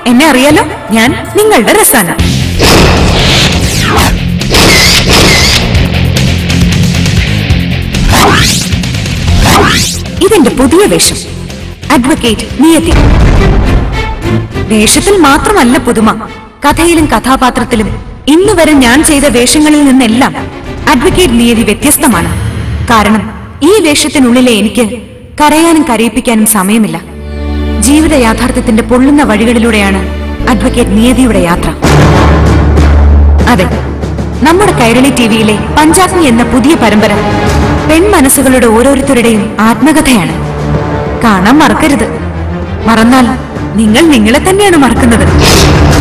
എന്നെ അറിയാലോ ഞാൻ നിങ്ങളുടെ റസാന ഇതെന്റെ പുതിയ വേഷം അഡ്വക്കേറ്റ് നിയതി വേഷത്തിൽ മാത്രമല്ല പുതുമ കഥയിലും കഥാപാത്രത്തിലും ഇന്നു വരെ ഞാൻ ചെയ്ത വേഷങ്ങളിൽ നിന്നെല്ലാം അഡ്വക്കേറ്റ് നിയതി വ്യത്യസ്തമാണ് കാരണം ഈ വേഷത്തിനുള്ളിലെ എനിക്ക് കരയാനും കരയിപ്പിക്കാനും സമയമില്ല ജീവിത യാഥാർത്ഥ്യത്തിന്റെ പൊള്ളുന്ന വഴികളിലൂടെയാണ് അഡ്വക്കേറ്റ് നിയതിയുടെ യാത്ര അതെ നമ്മുടെ കൈരളി ടിവിയിലെ പഞ്ചാഗ്നി എന്ന പുതിയ പരമ്പര പെൺമനസ്സുകളുടെ ഓരോരുത്തരുടെയും ആത്മകഥയാണ് കാണാൻ മറക്കരുത് മറന്നാൽ നിങ്ങൾ നിങ്ങളെ തന്നെയാണ് മറക്കുന്നത്